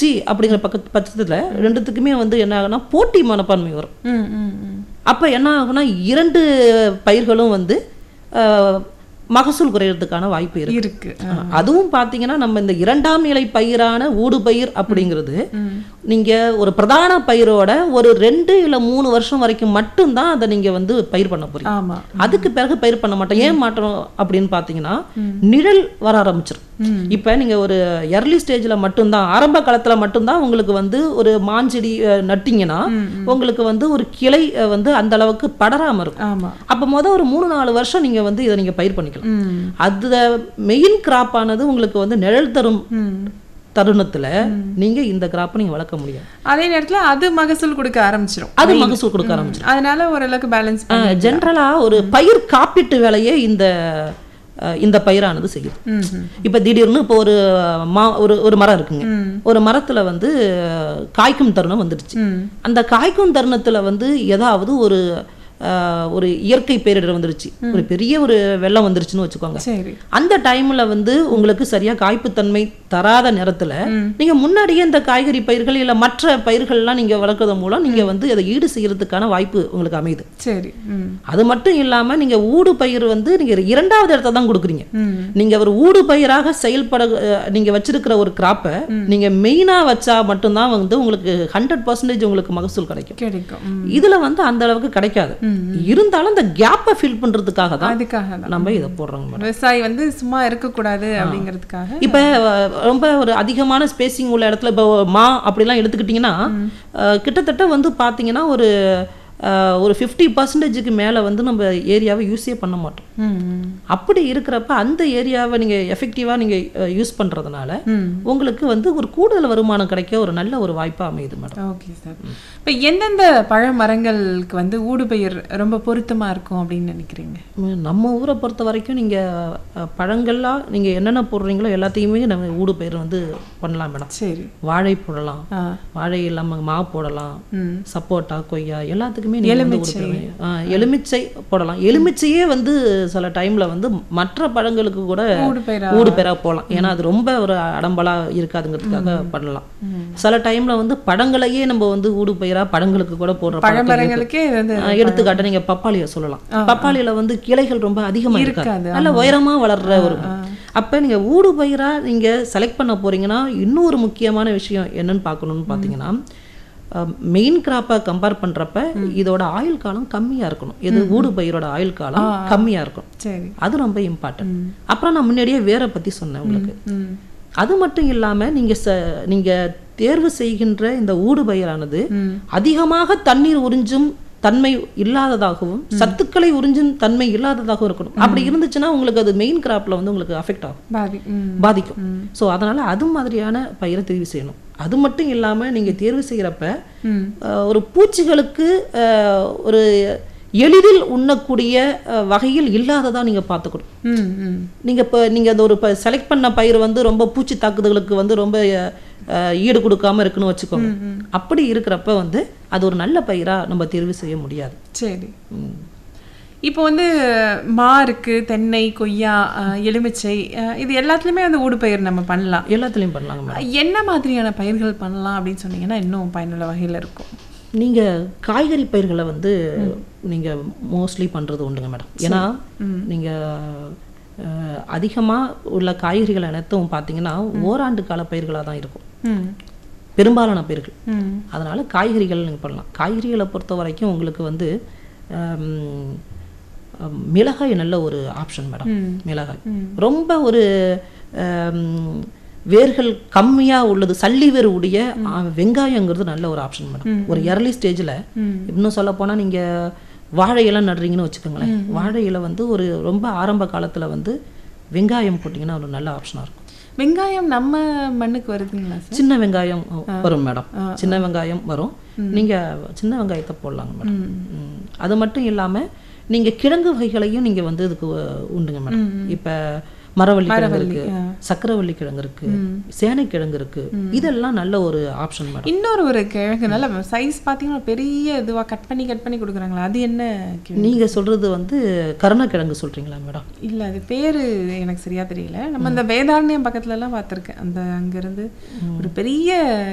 வந்துருச்சு அப்படிங்கிற பக்கத்து பட்சத்துல ரெண்டுத்துக்குமே வந்து என்ன ஆகும்னா போட்டி மனப்பான்மை வரும் ம் ம் ம் அப்ப என்ன ஆகும்னா இரண்டு பயிர்களும் வந்து அஹ், மகசூல் குறையறதுக்கான வாய்ப்பு இருக்கு இருக்கு அதுவும் பார்த்தீங்கன்னா நம்ம இந்த இரண்டாம் நிலை பயிரான ஊடு பயிர் அப்படிங்கிறது நீங்க ஒரு பிரதான பயிரோட ஒரு ரெண்டு இல்ல மூணு வருஷம் வரைக்கும் மட்டும்தான் அதை நீங்க வந்து பயிர் பண்ண போறீங்க ஆமா அதுக்கு பிறகு பயிர் பண்ண மாட்டோம் ஏன் மாட்டோம் அப்படின்னு பார்த்தீங்கன்னா நிழல் வர ஆரம்பிச்சிடும் இப்போ நீங்க ஒரு எர்லி ஸ்டேஜ்ல மட்டும்தான் ஆரம்ப காலத்துல மட்டும்தான் உங்களுக்கு வந்து ஒரு மாஞ்செடி அஹ், நட்டிங்கன்னா உங்களுக்கு வந்து ஒரு கிளை அஹ், வந்து அந்த அளவுக்கு படராம இருக்கும் ஆமா அப்போ மொதல் ஒரு மூணு நாலு வருஷம் நீங்க வந்து இதை நீங்க பயிர் பண்ணிக்கலாம் ம் அது மெயின் கிராப் ஆனது உங்களுக்கு வந்து நிழல் தரும் ம் தருணத்துல நீங்க இந்த கிராப்பை நீங்க வளர்க்க முடியாது அதே நேரத்துல அது மகசூல் கொடுக்க ஆரம்பிச்சிரும் அது மகசூல் கொடுக்க ஆரம்பிச்சிடும் அதனால ஓரளவுக்கு பேலன்ஸ் ஜென்ரலா ஒரு பயிர் காப்பீட்டு வேலையே இந்த அஹ், இந்த பயிரானது செய்யுது ம் ம் இப்ப திடீர்னு இப்போ ஒரு மா ஒரு ஒரு மரம் இருக்குங்க ம். ஒரு மரத்துல வந்து அஹ், காய்க்கும் தருணம் வந்துடுச்சு ம் அந்த காய்க்கும் தருணத்துல வந்து ஏதாவது ஒரு அஹ், ஒரு இயற்கை பேரிடர் வந்துருச்சு ஒரு பெரிய ஒரு வெள்ளம் வந்துருச்சுன்னு வச்சுக்கோங்க சரி அந்த டைம்ல வந்து உங்களுக்கு சரியா காய்ப்புத்தன்மை தராத நேரத்துல நீங்க முன்னாடியே இந்த காய்கறி பயிர்கள் இல்ல மற்ற பயிர்கள்லாம் நீங்க வளர்க்கறது மூலம் நீங்க வந்து அதை ஈடு செய்யறதுக்கான வாய்ப்பு உங்களுக்கு அமையுது சரி ம் அது மட்டும் இல்லாம நீங்க ஊடு பயிர் வந்து நீங்க இரண்டாவது இடத்த தான் கொடுக்குறீங்க ம் நீங்க ஒரு ஊடு பயிராக செயல்பட அஹ், நீங்க வச்சிருக்கிற ஒரு கிராப்பை நீங்க மெயினா வச்சா மட்டும்தான் வந்து உங்களுக்கு ஹண்ட்ரட் பர்சன்டேஜ் உங்களுக்கு மகசூல் கிடைக்கும் கிடைக்கும் ம் இதுல வந்து அந்த அளவுக்கு கிடைக்காது இருந்தாலும் இந்த கேப்பை ஃபில் பண்றதுக்காக தான் அதுக்காக தான் நம்ம இதை போடுறோங்க மேடம் விவசாயி வந்து சும்மா இருக்கக்கூடாது அப்படிங்கிறதுக்காக இப்ப அஹ், ரொம்ப ஒரு அதிகமான ஸ்பேசிங் உள்ள இடத்துல இப்போ மா அப்படிலாம் எடுத்துக்கிட்டிங்கன்னா அஹ், கிட்டத்தட்ட வந்து பாத்தீங்கன்னா ஒரு அஹ், ஒரு ஃபிஃப்டி பர்சன்டேஜுக்கு மேல வந்து நம்ம ஏரியாவை யூஸே பண்ண மாட்டோம் ம் ம் அப்படி இருக்கிறப்ப அந்த ஏரியாவை நீங்க எஃபெக்டிவா நீங்க யூஸ் பண்றதுனால ம் உங்களுக்கு வந்து ஒரு கூடுதல் வருமானம் கிடைக்க ஒரு நல்ல ஒரு வாய்ப்பா அமையுது மேடம் ஓகே சார் இப்போ எந்தெந்த பழ மரங்களுக்கு வந்து ஊடுபயிர் ரொம்ப பொருத்தமா இருக்கும் அப்படின்னு நினைக்கிறீங்க உம், நம்ம ஊரை பொறுத்த வரைக்கும் நீங்க அஹ், பழங்கள்லாம் நீங்க என்னென்ன போடுறீங்களோ எல்லாத்தையுமே நம்ம ஊடு பயிர் வந்து பண்ணலாம் மேடம் சரி வாழை போடலாம் ஆ வாழை இல்லாம மா போடலாம் ம் சப்போட்டா கொய்யா எல்லாத்துக்குமே நீங்க வந்து ஒரு பெரிய- ஆ, எலுமிச்சை போடலாம் எலுமிச்சையே வந்து சில டைம்ல வந்து மற்ற பழங்களுக்கு கூட ஊடுபயிரா ஊடு பெறா போகலாம் ஏன்னா அது ரொம்ப ஒரு அடம்பலா இருக்காதுங்கிறதுக்காக பண்ணலாம் சில டைம்ல வந்து பழங்களையே நம்ம வந்து ஊடு பயிரா பழங்களுக்கு கூட போடுற பழக்கம் இருக்கு. பழமரங்களுக்கே இது வந்து ஆ, எடுத்துக்காட்ட நீங்க பப்பாளியை சொல்லலாம் பப்பாளியில வந்து கிளைகள் ரொம்ப அதிகமா இருக்காது இருக்காது, நல்ல உயரமா வளர்ற ஒரு அப்ப நீங்க ஊடு பயிரா நீங்க செலக்ட் பண்ண போறீங்கன்னா இன்னொரு முக்கியமான விஷயம் என்னன்னு பார்க்கணும்னு பார்த்தீங்கன்னா மெயின் கிராப்பை கம்பேர் பண்றப்ப இதோட ஆயுள் காலம் கம்மியா இருக்கணும் இது ஊடு பயிரோட ஆயுள் காலம் கம்மியா இருக்கும் சரி அது ரொம்ப இம்பார்ட்டன்ட் அப்புறம் நான் முன்னாடியே வேற பத்தி சொன்னேன் உங்களுக்கு ம் அது மட்டும் இல்லாம நீங்க ச நீங்க தேர்வு செய்கின்ற இந்த ஊடு பயிரானது ம் அதிகமாக தண்ணீர் உறிஞ்சும் தன்மை இல்லாததாகவும் சத்துக்களை உறிஞ்சும் தன்மை இல்லாததாகவும் இருக்கணும் அப்படி இருந்துச்சுன்னா உங்களுக்கு அது மெயின் கிராப்ல வந்து உங்களுக்கு அஃபெக்ட் ஆகும் பாதி ம் பாதிக்கும் ஸோ அதனால அது மாதிரியான பயிரை தெரிவு செய்யணும் அது மட்டும் இல்லாம நீங்க தேர்வு செய்யறப்ப ம் அஹ், ஒரு பூச்சிகளுக்கு அஹ், ஒரு எளிதில் உண்ணக்கூடிய அஹ், வகையில் இல்லாததா நீங்க பார்த்துக்கணும் ம் ம் நீங்க இப்போ நீங்க அந்த ஒரு செலக்ட் பண்ண பயிர் வந்து ரொம்ப பூச்சி தாக்குதலுக்கு வந்து ரொம்ப அஹ், ஈடு கொடுக்காம இருக்குன்னு வச்சுக்கோங்க அப்படி இருக்கிறப்ப வந்து அது ஒரு நல்ல பயிரா நம்ம தேர்வு செய்ய முடியாது சரி ம். இப்போ வந்து மா இருக்கு தென்னை கொய்யா அஹ், எலுமிச்சை அஹ், இது எல்லாத்துலயுமே அந்த ஊடுபயிர் நம்ம பண்ணலாம் எல்லாத்துலயும் பண்ணலாங்க மேடம் என்ன மாதிரியான பயிர்கள் பண்ணலாம் அப்படின்னு சொன்னீங்கன்னா இன்னும் பயனுள்ள வகையில இருக்கும் நீங்க காய்கறி பயிர்களை வந்து நீங்க மோஸ்ட்லி பண்றது உண்டுங்க மேடம் ஏன்னா நீங்க அஹ், அதிகமா உள்ள காய்கறிகள் அனைத்தும் பார்த்தீங்கன்னா ஓராண்டு கால பயிர்களாக தான் இருக்கும் ம் பெரும்பாலான பயிர்கள் ம் அதனால காய்கறிகள் நீங்கள் பண்ணலாம் காய்கறிகளை பொறுத்த வரைக்கும் உங்களுக்கு வந்து ஹம், ஹம், மிளகாய் நல்ல ஒரு ஆப்ஷன் மேடம் ம். மிளகாய் ரொம்ப ஒரு ஹம், வேர்கள் கம்மியா உள்ளது சல்லி வேர் உடைய ஆ, வெங்காயங்கிறது நல்ல ஒரு ஆப்ஷன் மேடம் ஒரு early ஸ்டேஜில் ம். இன்னும் சொல்ல போனா நீங்க வாழை இலை நடுறீங்கன்னு வச்சுக்கோங்களேன் வாழை இலை வந்து ஒரு ரொம்ப ஆரம்ப காலத்துல வந்து வெங்காயம் போட்டிங்கன்னா ஒரு நல்ல ஆப்ஷனாக இருக்கும் வெங்காயம் நம்ம மண்ணுக்கு வருதுங்களா சார் சின்ன வெங்காயம் வரும் மேடம் சின்ன வெங்காயம் வரும் நீங்க சின்ன வெங்காயத்தை போடலாங்க மேடம் ம். அது மட்டும் இல்லாம நீங்க கிழங்கு வகைகளையும் நீங்க வந்து இதுக்கு அஹ், உண்டுங்க மேடம் இப்ப மரவள்ளி கிழங்கு இருக்கு சக்கரவள்ளி கிழங்கு இருக்கு சேனை கிழங்கு இருக்கு இதெல்லாம் நல்ல ஒரு ஆப்ஷன் மேடம் இன்னொரு ஒரு கிழங்கு நல்ல சைஸ் பார்த்தீங்கன்னா பெரிய இதுவா கட் பண்ணி கட் பண்ணி கொடுக்குறாங்களா அது என்ன கிழங்கு? நீங்க சொல்றது வந்து கருணக்கிழங்கு சொல்றீங்களா மேடம் இல்ல அது பேரு எனக்கு சரியா தெரியல நம்ம இந்த வேதாரண்யம் பக்கத்துல எல்லாம் பார்த்திருக்கேன் அந்த அங்கிருந்து ஒரு பெரிய